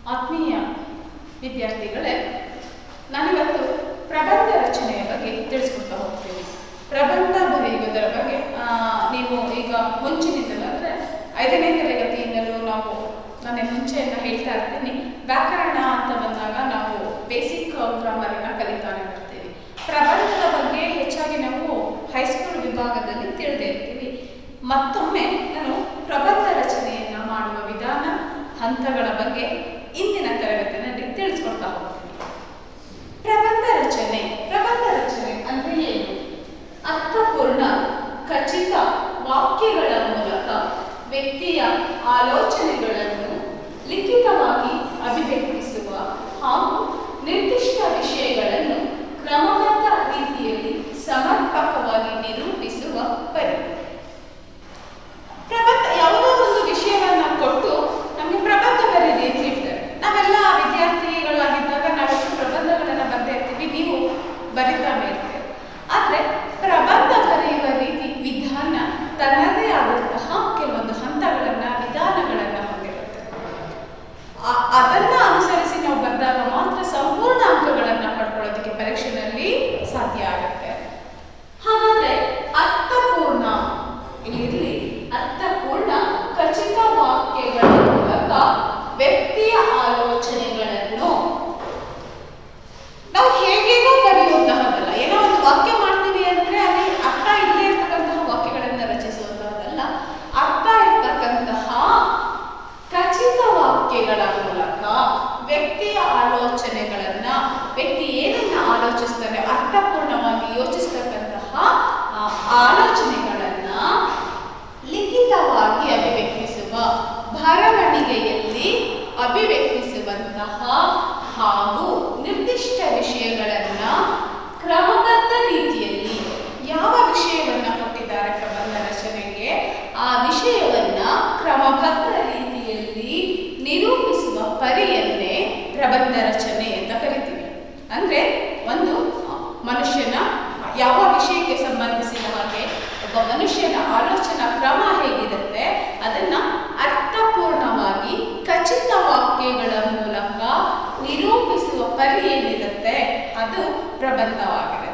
ಆತ್ಮೀಯ ವಿದ್ಯಾರ್ಥಿಗಳೇ ನಾನಿವತ್ತು ಪ್ರಬಂಧ ರಚನೆಯ ಬಗ್ಗೆ ತಿಳಿಸ್ಕೊಡ್ತಾ ಹೋಗ್ತೀನಿ ಪ್ರಬಂಧ ಬರೆಯುವುದರ ಬಗ್ಗೆ ಆ, ನೀವು ಈಗ ಮುಂಚಿನಿಂದಲೂ ಅಂದರೆ ಐದನೇ ತರಗತಿಯಿಂದಲೂ ನಾವು ನನ್ನ ಮುಂಚೆಯಿಂದ ಹೇಳ್ತಾ ಇರ್ತೀನಿ ವ್ಯಾಕರಣ ಅಂತ ಬಂದಾಗ ನಾವು ಬೇಸಿಕ್ ಗ್ರಾಮರನ್ನ ಕಲಿತಾನೆ ಬರ್ತೀವಿ ಪ್ರಬಂಧದ ಬಗ್ಗೆ ಹೆಚ್ಚಾಗಿ ನಾವು ಹೈಸ್ಕೂಲ್ ವಿಭಾಗದಲ್ಲಿ ತಿಳಿದೇ ಇರ್ತೀವಿ ಮತ್ತೊಮ್ಮೆ ನಾನು ಪ್ರಬಂಧ ರಚನೆಯನ್ನ ಮಾಡುವ ವಿಧಾನ ಹಂತಗಳ ಬಗ್ಗೆ ಇಂದಿನ ತರಗತಿಯಲ್ಲಿ ತಿಳಿಸ್ಕೊಡ್ತಾ ಹೋಗ್ತೀನಿ ಪ್ರಬಂಧ ರಚನೆ ಪ್ರಬಂಧ ರಚನೆ ಅಂದ್ರೆ ಏನು ಅರ್ಥಪೂರ್ಣ ಖಚಿತ ವಾಕ್ಯಗಳ ಮೂಲಕ ವ್ಯಕ್ತಿಯ ಆಲೋಚನೆಗಳನ್ನು ಲಿಖಿತವಾಗಿ ಅಭಿವ್ಯಕ್ತಿಸುವ ಹಾಗೂ ನಿರ್ದಿಷ್ಟ ವಿಷಯಗಳನ್ನು ಕ್ರಮಬದ್ಧ ರೀತಿಯಲ್ಲಿ ಸಮರ್ಪಕವಾಗಿ ನಿರೂಪಿಸುವ ಪರಿ ಪ್ರಬಂಧ ಯಾವುದೋ ಒಂದು ವಿಷಯವನ್ನ ಕೊಟ್ಟು ನಮಗೆ ಪ್ರಬಂಧ ಬರೀರಿ ಅಂತ ಹೇಳ್ತಾರೆ ನಾವೆಲ್ಲ ವಿದ್ಯಾರ್ಥಿಗಳಾಗಿದ್ದಾಗ ನಾವು ಪ್ರಬಂಧಗಳನ್ನ ಬರ್ತಾ ಇರ್ತೀವಿ ನೀವು ಬರಿತಾನೆ ಇರ್ತೀರಿ ಆದ್ರೆ ಪ್ರಬಂಧ ಬರೆಯುವ ರೀತಿ ವಿಧಾನ ತನ್ನದೇ ಆದಂತಹ ಕೆಲವೊಂದು ಹಂತಗಳನ್ನ ವಿಧಾನಗಳನ್ನ ಹೊಂದಿರುತ್ತೆ ಆ- ಅದನ್ನ ಅನುಸರಿಸಿ ನಾವು ಬಂದಾಗ ಮಾತ್ರ ಸಂಪೂರ್ಣ ಅಂಕಗಳನ್ನ ಪಡ್ಕೊಳ್ಳೋದಕ್ಕೆ ಪರೀಕ್ಷೆಯಲ್ಲಿ ಸಾಧ್ಯ ಆಗುತ್ತೆ ಹಾಗಾದ್ರೆ ಅರ್ಥಪೂರ್ಣ ಇಲ್ಲಿರ್ಲಿ ಅರ್ಥಪೂರ್ಣ ಖಚಿತ ವಾಕ್ಯಗಳ ಮೂಲಕ ವ್ಯಕ್ತಿಯ ಆಲೋಚನೆಗಳನ್ನು ನಾವು ಹೇಗೇನೋ ಬರೆಯುವಂತಹದ್ದಲ್ಲ ಏನೋ ಒಂದು ವಾಕ್ಯ ಮಾಡ್ತೀವಿ ಅಂದ್ರೆ ಅಲ್ಲಿ ಅರ್ಥ ಇಲ್ಲದೆ ಇರ್ತಕ್ಕಂತಹ ವಾಕ್ಯಗಳನ್ನ ರಚಿಸುವಂತಹದ್ದಲ್ಲ ಅರ್ಥ ಇರ್ತಕ್ಕಂತಹ ಖಚಿತ ವಾಕ್ಯಗಳ ಮೂಲಕ ವ್ಯಕ್ತಿಯ ಆಲೋಚನೆಗಳನ್ನ ವ್ಯಕ್ತಿ ಏನನ್ನ ಆಲೋಚಿಸ್ತಾರೆ ಅರ್ಥಪೂರ್ಣವಾಗಿ ಯೋಚಿಸ್ತಕ್ಕಂತಹ ಆ, ಆಲೋಚನೆಗಳನ್ನ ಲಿಖಿತವಾಗಿ ಅಭಿವ್ಯಕ್ತಿಸುವ ಬರವಣಿಗೆಯಲ್ಲಿ ಅಭಿವ್ಯಕ್ತಿಸುವಂತಹ ಹಾಗೂ ನಿರ್ದಿಷ್ಟ ವಿಷಯಗಳನ್ನ ಕ್ರಮಬದ್ಧ ರೀತಿಯಲ್ಲಿ ಯಾವ ವಿಷಯವನ್ನ ಕೊಟ್ಟಿದ್ದಾರೆ ಪ್ರಬಂಧ ರಚನೆಗೆ ಆ ವಿಷಯವನ್ನ ಕ್ರಮಬದ್ಧ ರೀತಿಯಲ್ಲಿ ನಿರೂಪಿಸುವ ಪರಿಯನ್ನೇ ಪ್ರಬಂಧ ರಚನೆ ಅಂತ ಕರಿತೀವಿ ಅಂದ್ರೆ ಒಂದು ಮನುಷ್ಯನ ಯಾವ ವಿಷಯಕ್ಕೆ ಸಂಬಂಧಿಸಿದ ಹಾಗೆ ಒಬ್ಬ ಮನುಷ್ಯನ ಆಲೋಚನಾ ಕ್ರಮ ಹೇಗಿರುತ್ತೆ ಅದನ್ನ ಅರ್ಥಪೂರ್ಣವಾಗಿ ಖಚಿತ ವಾಕ್ಯಗಳ ಮೂಲಕ ನಿರೂಪಿಸುವ ಪರಿ ಏನಿರುತ್ತೆ ಅದು ಪ್ರಬಂಧವಾಗಿರುತ್ತೆ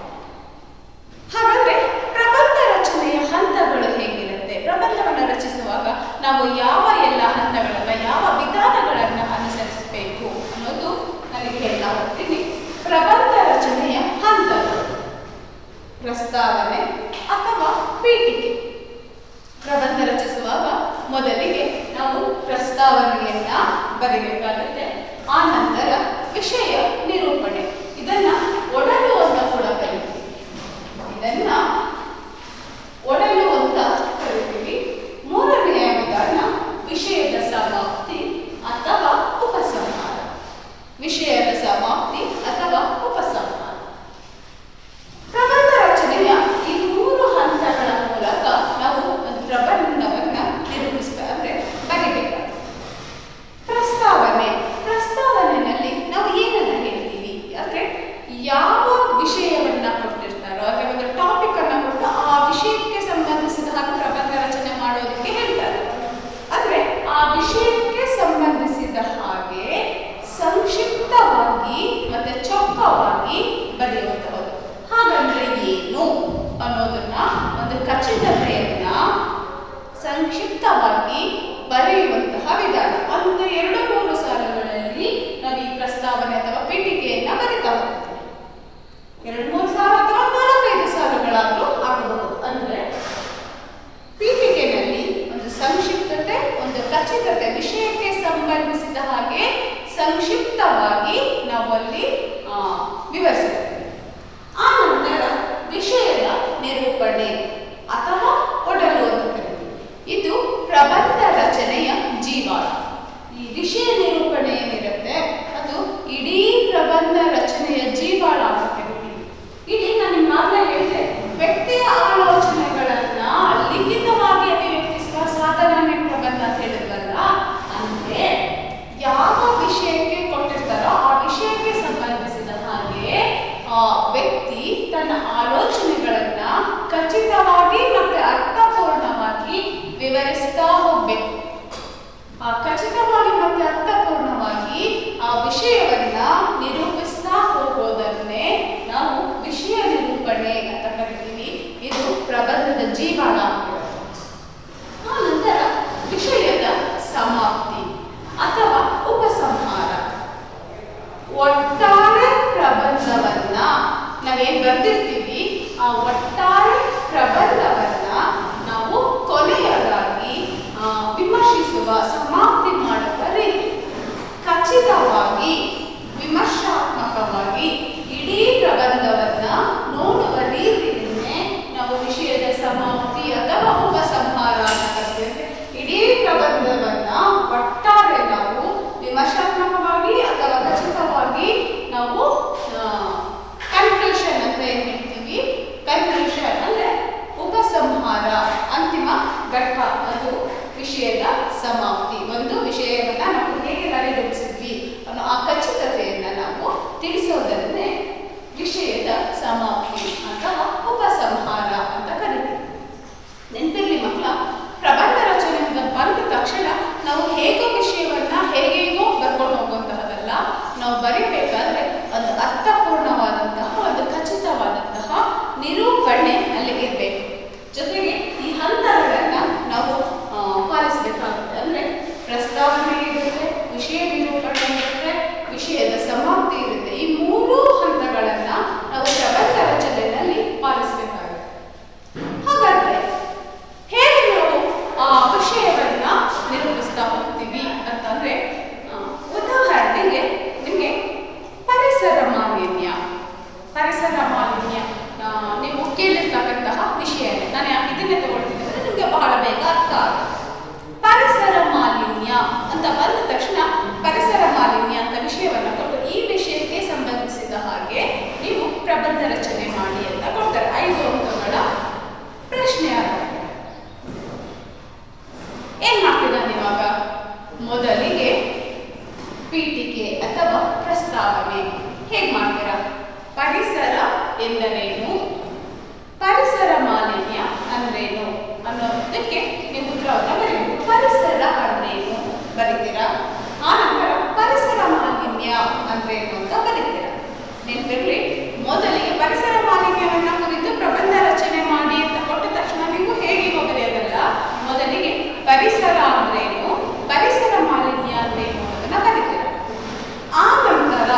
ಹಾಗಾದ್ರೆ ಪ್ರಬಂಧ ರಚನೆಯ ಹಂತಗಳು ಹೇಗಿರುತ್ತೆ ಪ್ರಬಂಧವನ್ನು ರಚಿಸುವಾಗ ನಾವು ಯಾವ ಎಲ್ಲ ಹಂತಗಳನ್ನ ಯಾವ ವಿಧಾನಗಳನ್ನ ಅನುಸರಿಸಬೇಕು ಅನ್ನೋದು ನನಗೆ ಹೇಳ್ತಾ ಹೋಗ್ತೀನಿ ಪ್ರಬಂಧ ರಚನೆಯ ಹಂತಗಳು ಪ್ರಸ್ತಾವನೆ ಅಥವಾ ಪೀಠಿಕೆ ಪ್ರಬಂಧ ರಚಿಸುವಾಗ ಮೊದಲಿಗೆ ನಾವು ಪ್ರಸ್ತಾವನೆಯನ್ನ ಬರೀಬೇಕಾಗುತ್ತೆ ಆ ನಂತರ ವಿಷಯ ನಿರೂಪಣೆ ಇದನ್ನ ಒಡಲು ಅಂತ ಕೂಡ ಕರಿತೀವಿ ಇದನ್ನ ಒಡಲು ಅಂತ ಕರಿತೀವಿ ಮೂರನೆಯ ವಿಧಾನ ವಿಷಯದ ಸಮಾಪ್ತಿ ಅಥವಾ ಉಪಸಂಹಾರ ವಿಷಯದ ಸಮಾಪ್ತಿ ಅಥವಾ ಉಪಸಂಹಾರ ಪ್ರಬಂಧ ರಚನೆಯ ಈ ಮೂರು ಹಂತಗಳ ಮೂಲಕ ನಾವು ಒಂದು ಪ್ರಬಂಧವನ್ನ ನಿರೂಪಿಸ್ತಾ ಅಂದ್ರೆ ಬರಿಬೇಕಾಗುತ್ತೆ ಪ್ರಸ್ತಾವನೆ ಪ್ರಸ್ತಾವನೆಯಲ್ಲಿ ನಾವು ಏನನ್ನ ಹೇಳ್ತೀವಿ ಅಂದ್ರೆ ಯಾವ ವಿಷಯವನ್ನ ಕೊಟ್ಟಿರ್ತಾರೋ ಅಥವಾ ಒಂದು ಟಾಪಿಕ್ ಅನ್ನ ಕೊಟ್ಟು ಆ ವಿಷಯಕ್ಕೆ ಸಂಬಂಧಿಸಿದ ಹಾಗೆ ಪ್ರಬಂಧ ರಚನೆ ಮಾಡೋದಕ್ಕೆ ಹೇಳ್ತಾರೆ ಅಂದ್ರೆ ಆ ವಿಷಯಕ್ಕೆ ಸಂಬಂಧಿಸಿದ ಹಾಗೆ ಸಂಕ್ಷಿಪ್ತವಾಗಿ ಮತ್ತೆ ಚೊಕ್ಕವಾಗಿ ಬರೆಯುವಂತಹದ್ದು ಹಾಗಂದ್ರೆ ಏನು ಅನ್ನೋದನ್ನ ಒಂದು ಖಚಿತತೆಯನ್ನ ಸಂಕ್ಷಿಪ್ತವಾಗಿ ಬರೆಯುವಂತಹ ವಿಧಾನ ಒಂದು ಎರಡು ಮೂರು ಸಾಲುಗಳಲ್ಲಿ ನಾವು ಈ ಪ್ರಸ್ತಾವನೆ ಅಥವಾ ಪೀಠಿಕೆಯನ್ನ ಬರಿತಾ ಹೋಗ್ತೀವಿ ಎರಡು ಮೂರು ಸಾಲು ಅಥವಾ ನಾಲ್ಕೈದು ಸಾಲುಗಳಾದ್ರೂ ಆಗಬಹುದು ಅಂದ್ರೆ ಪೀಠಿಕೆನಲ್ಲಿ ಒಂದು ಸಂಕ್ಷಿಪ್ತತೆ ಒಂದು ಖಚಿತತೆ ವಿಷಯಕ್ಕೆ ಸಂಬಂಧಿಸಿದ ಹಾಗೆ ಸಂಕ್ಷಿಪ್ತವಾಗಿ ನಾವು ಅಲ್ಲಿ ಆ, ವಿವರಿಸುತ್ತೇವೆ ಆ ನಂತರ ವಿಷಯದ ನಿರೂಪಣೆ ಅಥವಾ ಒಡಲು ಅಂತ ಕರಿತೀವಿ ಇದು ಪ್ರಬಂಧ ರಚನೆಯ ಜೀವಾಳ ಈ ವಿಷಯ ನಿರೂಪಣೆ ಏನಿರುತ್ತೆ ಅದು ಇಡೀ ಪ್ರಬಂಧ ರಚನೆಯ ಜೀವಾಳ ಅಂತ ಕರಿತೀವಿ ಇಲ್ಲಿ ನಾನು ನಿಮ್ಮಾಗಲೇ ಹೇಳಿದೆ ವ್ಯಕ್ತಿಯ ಆಲೋಚನೆಗಳನ್ನ ಲಿಖಿತವಾಗಿ ಅಭಿವ್ಯಕ್ತಿಸುವ ಸಾಧನನೇ ಪ್ರಬಂಧ ಅಂತ ಹೇಳಿದ್ವಲ್ಲ ಅಂದ್ರೆ ಯಾವ ವಿಷಯಕ್ಕೆ ಕೊಟ್ಟಿರ್ತಾರೋ ಆ ವಿಷಯಕ್ಕೆ ಸಂಬಂಧಿಸಿದ ಹಾಗೆ ಆ ವ್ಯಕ್ತಿ ತನ್ನ ಆಲೋಚನೆಗಳನ್ನ ಖಚಿತವಾಗಿ ಮತ್ತೆ ಅರ್ಥಪೂರ್ಣವಾಗಿ ವಿವರಿಸ್ತಾ ಹೋಗ್ಬೇಕು ಆ ಖಚಿತವಾಗಿ ಮತ್ತೆ ಅರ್ಥಪೂರ್ಣವಾಗಿ ನಾವೇನ್ ಬರ್ದಿರ್ತೀವಿ ಆ ಒಟ್ಟಾರೆ ಪ್ರಬಂಧವನ್ನ ನಾವು ಕೊನೆಯದಾಗಿ ಆ, ವಿಮರ್ಶಿಸುವ ಸಮಾಪ್ತಿ ಮಾಡುವ ರೀತಿ ಖಚಿತವಾಗಿ ವಿಮರ್ಶಾತ್ಮಕವಾಗಿ ಇಡೀ ಪ್ರಬಂಧವನ್ನ ನೋಡುವ ರೀತಿಯನ್ನೇ ನಾವು ವಿಷಯದ ಸಮಾಪ್ತಿ ಅಥವಾ ಉಪಸಂಹಾರ ಅಂತ ಕರಿತೇವೆ ಇಡೀ ಪ್ರಬಂಧವನ್ನ ಒಟ್ಟಾರೆ ನಾವು ವಿಮರ್ಶಾತ್ಮಕವಾಗಿ ಅಥವಾ ಖಚಿತವಾಗಿ ನಾವು ಕನ್ಕ್ಲೂಷನ್ ಅಂತ ಏನ್ ಹೇಳ್ತೀವಿ ಕನ್ಕ್ಲೂಷನ್ ಅಂದ್ರೆ ಉಪಸಂಹಾರ ಅಂತಿಮ ಘಟ್ಟ ಅದು ವಿಷಯದ ಸಮಾಪ್ತಿ ಒಂದು ವಿಷಯವನ್ನ ನಾವು ಹೇಗೆ ನಡೆಗೊಳಿಸಿದ್ವಿ ಅನ್ನೋ ಆ ಖಚಿತತೆಯನ್ನ ನಾವು ತಿಳಿಸೋದನ್ನೇ ವಿಷಯದ ಸಮಾಪ್ತಿ ಅಥವಾ ಉಪಸಂಹಾರ ಅಂತ ಕರಿತೀವಿ ನೆನಪಿರ್ಲಿ ಮಕ್ಕಳ ಪ್ರಬಂಧ ರಚನೆ ಅಂತ ಬಂದ ತಕ್ಷಣ ನಾವು ಹೇಗೋ ವಿಷಯವನ್ನ ಹೇಗೇಗೋ ಬರ್ಕೊಂಡು ಹೋಗುವಂತಹದಲ್ಲ ನಾವು ಬರೀಬೇಕಾದ್ರೆ ಒಂದು ಅರ್ಥಪೂರ್ಣವಾದಂತಹ ಒಂದು ಖಚಿತವಾದಂತಹ ನಿರೂಪಣೆ ಅಲ್ಲಿ ಇರಬೇಕು ಜೊತೆಗೆ ಈ ಹಂತಗಳನ್ನ ನಾವು ಆ, ಪಾಲಿಸಬೇಕಾಗುತ್ತೆ ಅಂದ್ರೆ ಪ್ರಸ್ತಾವನೆ ಇರುತ್ತೆ ವಿಷಯ ನಿರೂಪಣೆ ಇರುತ್ತೆ ವಿಷಯದ ಸಮಾಪ್ತಿ ಇರುತ್ತೆ ಈ ಮೂರೂ ಹಂತಗಳನ್ನ ನಾವು ಪ್ರಬಂಧ ರಚನೆಯಲ್ಲಿ ಪಾಲಿಸಬೇಕಾಗುತ್ತೆ ಹಾಗಾದ್ರೆ ಹೇಗೆ ನಾವು ಆ ವಿಷಯವನ್ನ ನಿರೂಪಿಸ್ತಾ ಹೋಗ್ತೀವಿ ಅಂತಂದ್ರೆ ಆ, ಉದಾಹರಣೆಗೆ ನಿಮಗೆ ಪರಿಸರ ಮಾಲಿನ್ಯ ಪರಿಸರ ಮಾಲಿನ್ಯ ಆ, ನೀವು ಕೇಳಿರ್ತಕ್ಕಂತಹ ವಿಷಯ ನಾನು ಯಾಕೆ ಇದನ್ನೇ ತಗೊಳ್ತೀನಿ ಅಂದ್ರೆ ನಿಮಗೆ ಬಹಳ ಬೇಗ ಅರ್ಥ ಆಗುತ್ತೆ ಪರಿಸರ ಮಾಲಿನ್ಯ ಅಂತ ಬಂದ ತಕ್ಷಣ ಪರಿಸರ ಮಾಲಿನ್ಯ ಅಂತ ವಿಷಯವನ್ನ ಕೊಟ್ಟು ಈ ವಿಷಯಕ್ಕೆ ಸಂಬಂಧಿಸಿದ ಹಾಗೆ ನೀವು ಪ್ರಬಂಧ ರಚನೆ ಮಾಡಿ ಅಂತ ಕೊಡ್ತಾರೆ ಐದು ಅಂಕಗಳ ಪ್ರಶ್ನೆ ಆಗುತ್ತೆ ಏನ್ ಮಾಡ್ತೀರಾ ಇವಾಗ ಮೊದಲಿಗೆ ಪೀಠಿಕೆ ಅಥವಾ ಪ್ರಸ್ತಾವನೆ ಹೇಗ್ ಮಾಡ್ತೀರಾ ಪರಿಸರ ಎಂದರೇನು ಪರಿಸರ ಮಾಲಿನ್ಯ ಅಂದ್ರೇನು ಅನ್ನೋದಕ್ಕೆ ನೀವು ಉತ್ತರವನ್ನ ಬರೀಬೇಕು ಪರಿಸರ ಅಂದ್ರೇನು ಬರೀತೀರಾ ಆನಂತರ ಪರಿಸರ ಮಾಲಿನ್ಯ ಅಂದ್ರೇನು ಅಂತ ಬರೀತೀರಾ ನೆನಪಿರ್ಲಿ ಮೊದಲಿಗೆ ಪರಿಸರ ಮಾಲಿನ್ಯವನ್ನ ಕುರಿತು ಪ್ರಬಂಧ ರಚನೆ ಮಾಡಿ ಅಂತ ಕೊಟ್ಟ ತಕ್ಷಣ ನೀವು ಹೇಗೆ ಬರೆಯೋದಲ್ಲ ಮೊದಲಿಗೆ ಪರಿಸರ ಅಂದ್ರೇನು ಪರಿಸರ ಮಾಲಿನ್ಯ ಅಂದ್ರೇನು ಅನ್ನೋದನ್ನ ಬರೀತೀರಾ ಆ ನಂತರ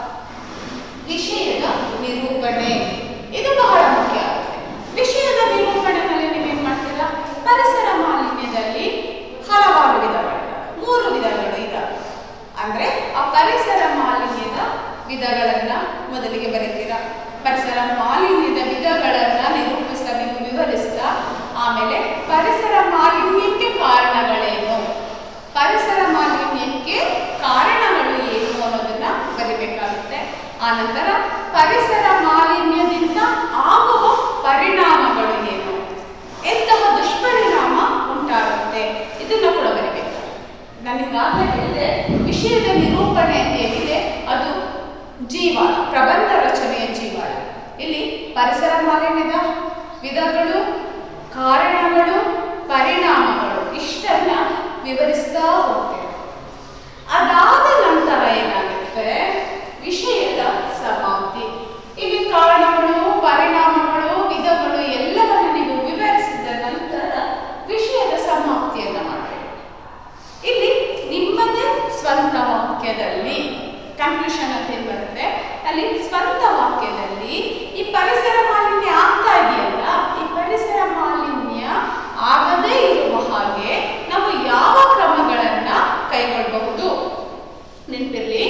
ವಿಷಯದ ನಿರೂಪಣೆ ಇದು ಬಹಳ ಮುಖ್ಯ ಆಗುತ್ತೆ ವಿಷಯದ ನಿರೂಪಣೆಯಲ್ಲಿ ನೀವೇನ್ ಮಾಡ್ತೀರಾ ಪರಿಸರ ಮಾಲಿನ್ಯದಲ್ಲಿ ಹಲವಾರು ವಿಧಗಳಿವೆ ಮೂರು ವಿಧಗಳು ಇದಾವೆ ಅಂದ್ರೆ ಆ ಪರಿಸರ ಮಾಲಿನ್ಯದ ವಿಧಗಳನ್ನ ಮೊದಲಿಗೆ ಬರೀತೀರಾ ಪರಿಸರ ಮಾಲಿನ್ಯದ ವಿಧಗಳನ್ನ ನಿರೂಪಿಸ್ತಾ ನೀವು ವಿವರಿಸ್ತಾ ಆಮೇಲೆ ಪರಿಸರ ಮಾಲಿನ್ಯಕ್ಕೆ ಕಾರಣಗಳೇನು ಪರಿಸರ ಮಾಲಿನ್ಯಕ್ಕೆ ಕಾರಣಗಳು ಏನು ಅನ್ನೋದನ್ನ ಬರಿಬೇಕಾಗುತ್ತೆ ಆನಂತರ ಪರಿಸರ ಮಾಲಿನ್ಯದಿಂದ ಆಗುವ ಪರಿಣಾಮಗಳು ಏನು ಎಂತಹ ದುಷ್ಪರಿಣಾಮ ಉಂಟಾಗುತ್ತೆ ಇದನ್ನ ಕೂಡ ಬರಿಬೇಕು ನನಗಾಗಲೇ ಹೇಳಿದೆ ವಿಷಯದ ನಿರೂಪಣೆ ಅಂತ ಏನಿದೆ ಅದು ಜೀವಾಳ ಪ್ರಬಂಧ ರಚನೆಯ ಜೀವಾಳ ಇಲ್ಲಿ ಪರಿಸರ ಮಾಲಿನ್ಯದ ವಿಧಗಳು ಕಾರಣಗಳು ಪರಿಣಾಮಗಳು ಇಷ್ಟನ್ನ ವಿವರಿಸ್ತಾ ಹೋಗ್ತೇವೆ ಅದಾದ ನಂತರ ಏನಾಗುತ್ತೆ ವಿಷಯದ ಸಮಾಪ್ತಿ ಇಲ್ಲಿ ಕಾರಣಗಳು ಪರಿಣಾಮಗಳು ವಿಧಗಳು ಎಲ್ಲವನ್ನ ನೀವು ವಿವರಿಸಿದ ನಂತರ ವಿಷಯದ ಸಮಾಪ್ತಿಯನ್ನ ಮಾಡಬೇಕು ಇಲ್ಲಿ ನಿಮ್ಮದೇ ಸ್ವಂತ ವಾಕ್ಯದಲ್ಲಿ ಕನ್ಕ್ಲೂಷನ್ ಅಂತ ಏನ್ ಬರುತ್ತೆ ಅಲ್ಲಿ ಸ್ವಂತ ವಾಕ್ಯದಲ್ಲಿ ಈ ಪರಿಸರ ಮಾಲಿನ್ಯ ಆಗ್ತಾ ಇದೆಯಲ್ಲ ಈ ಪರಿಸರ ಮಾಲಿನ್ಯ ಆಗದೇ ಇರುವ ಹಾಗೆ ನಾವು ಯಾವ ಕ್ರಮಗಳನ್ನ ಕೈಗೊಳ್ಳಬಹುದು ನೆನಪಿರ್ಲಿ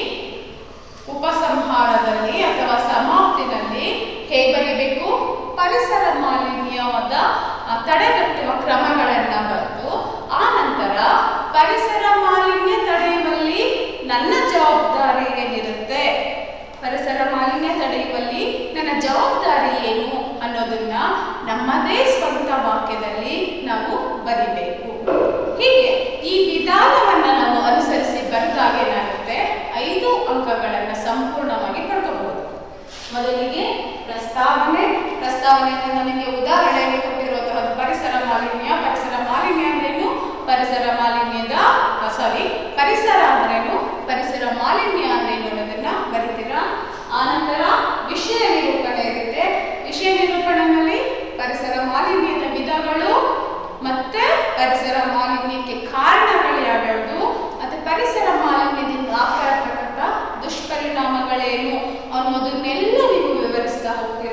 ಉಪಸಂಹಾರದಲ್ಲಿ ಅಥವಾ ಸಮಾಪ್ತಿನಲ್ಲಿ ಹೇಗೆ ಬರೀಬೇಕು ಪರಿಸರ ಮಾಲಿನ್ಯವಾದ ಆ, ತಡೆಗಟ್ಟುವ ಕ್ರಮಗಳನ್ನ ಬರೆದು ಆ ನಂತರ ಪರಿಸರ ಮಾಲಿನ್ಯ ತಡೆಯುವಲ್ಲಿ ನನ್ನ ಜವಾಬ್ದಾರಿ ಏನಿರುತ್ತೆ ಪರಿಸರ ಮಾಲಿನ್ಯ ತಡೆಯುವಲ್ಲಿ ನನ್ನ ಜವಾಬ್ದಾರಿ ಏನು ಅನ್ನೋದನ್ನ ನಮ್ಮದೇ ಸ್ವಂತ ವಾಕ್ಯದಲ್ಲಿ ನಾವು ಬರಿಬೇಕು ಹೀಗೆ ಈ ವಿಧಾನವನ್ನ ನಾವು ಅನುಸರಿಸಿ ಬಂದಾಗ ಏನಾಗುತ್ತೆ ಐದು ಅಂಕಗಳನ್ನು ಸಂಪೂರ್ಣವಾಗಿ ಪಡ್ಕೋಬಹುದು ಮೊದಲಿಗೆ ಪ್ರಸ್ತಾವನೆ ಪ್ರಸ್ತಾವನೆಯಿಂದ ನನಗೆ ಉದಾಹರಣೆಗೆ ಕೊಟ್ಟಿರುವಂತಹದ್ದು ಪರಿಸರ ಮಾಲಿನ್ಯ ಪರಿಸರ ಮಾಲಿನ್ಯ ಅಂದ್ರೇನು ಪರಿಸರ ಮಾಲಿನ್ಯದ ಸಾರಿ ಪರಿಸರ ಅಂದ್ರೇನು ಪರಿಸರ ಮಾಲಿನ್ಯ ಅಂದ್ರೇನು ಅನ್ನೋದನ್ನ ಬರಿತೀರಾ ಆನಂತರ ವಿಷಯ ನಿರೂಪಣೆ ಇರುತ್ತೆ ವಿಷಯ ನಿರೂಪಣೆಯಲ್ಲಿ ಪರಿಸರ ಮಾಲಿನ್ಯದ ವಿಧಗಳು ಮತ್ತೆ ಪರಿಸರ ಮಾಲಿನ್ಯಕ್ಕೆ ಕಾರಣಗಳು ಯಾವ್ಯಾವುದು ಮತ್ತೆ ಪರಿಸರ ಮಾಲಿನ್ಯದಿಂದ ಆಗ್ತಾ ಇರ್ತಕ್ಕಂಥ ದುಷ್ಪರಿಣಾಮಗಳೇನು ಅನ್ನೋದನ್ನೆಲ್ಲ ನೀವು ವಿವರಿಸ್ತಾ ಹೋಗ್ತೀರಾ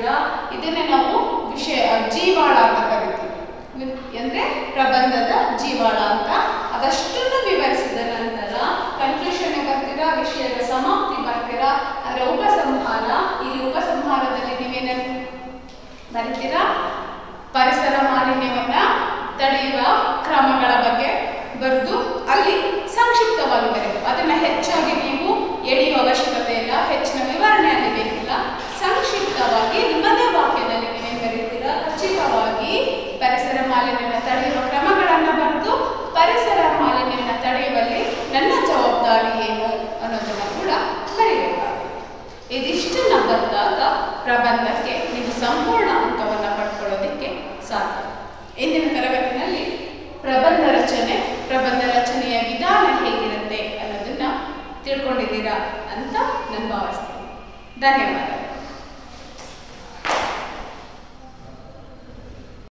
ಇದನ್ನೇ ನಾವು ವಿಷಯ ಜೀವಾಳ ಅಂತ ಕರಿತೀವಿ ಅಂದ್ರೆ ಪ್ರಬಂಧದ ಜೀವಾಳ ಅಂತ ಅದಷ್ಟನ್ನು ವಿವರಿಸಿದ ನಂತರ ಕನ್ಕ್ಲೂಷನ್ ಬರ್ತೀರಾ ವಿಷಯದ ಸಮಾಪ್ತಿ ಬರ್ತೀರಾ ಅದರ ಉಪಸಂಹಾರ ಇಲ್ಲಿ ಉಪಸಂಹಾರದಲ್ಲಿ ನೀವೇನನ್ನು ಬರೀತೀರಾ ಪರಿಸರ ಮಾಲಿನ್ಯವನ್ನ ತಡೆಯುವ ಕ್ರಮಗಳ ಬಗ್ಗೆ ಬರೆದು ಅಲ್ಲಿ ಸಂಕ್ಷಿಪ್ತವಾಗಿ ಬರೆದು ಅದನ್ನ ಹೆಚ್ಚಾಗಿ ನೀವು ಎಳೆಯುವ ಅವಶ್ಯಕತೆ ಇಲ್ಲ ಹೆಚ್ಚಿನ ವಿವರಣೆ ಅಲ್ಲಿ ಬೇಕಿಲ್ಲ ಸಂಕ್ಷಿಪ್ತವಾಗಿ ನಿಮ್ಮದೇ ವಾಕ್ಯದಲ್ಲಿ ನೀವೇನು ಬರೀತೀರಾ ಖಚಿತವಾಗಿ ಪರಿಸರ ಮಾಲಿನ್ಯವನ್ನು ತಡೆಯುವ ಕ್ರಮಗಳನ್ನು ಬರೆದು ಪರಿಸರ ಮಾಲಿನ್ಯವನ್ನು ತಡೆಯುವಲ್ಲಿ ನನ್ನ ಜವಾಬ್ದಾರಿ ಏನು ಅನ್ನೋದನ್ನ ಕೂಡ ಬರೀಬೇಕಾಗುತ್ತೆ ಇದಿಷ್ಟನ್ನ ಬಂದಾಗ ಪ್ರಬಂಧಕ್ಕೆ ನೀವು ಸಂಪೂರ್ಣ ಅಂಕವನ್ನು ಪಡ್ಕೊಳ್ಳೋದಕ್ಕೆ ಸಾಧ್ಯ ಇಂದಿನ ತರಗತಿನಲ್ಲಿ ಪ್ರಬಂಧ ರಚನೆ ಪ್ರಬಂಧ ರಚನೆಯ ವಿಧಾನ ಹೇಗಿರುತ್ತೆ ಅನ್ನೋದನ್ನ ತಿಳ್ಕೊಂಡಿದ್ದೀರಾ ಅಂತ ನಾನು ಭಾವಿಸ್ತೀನಿ ಧನ್ಯವಾದ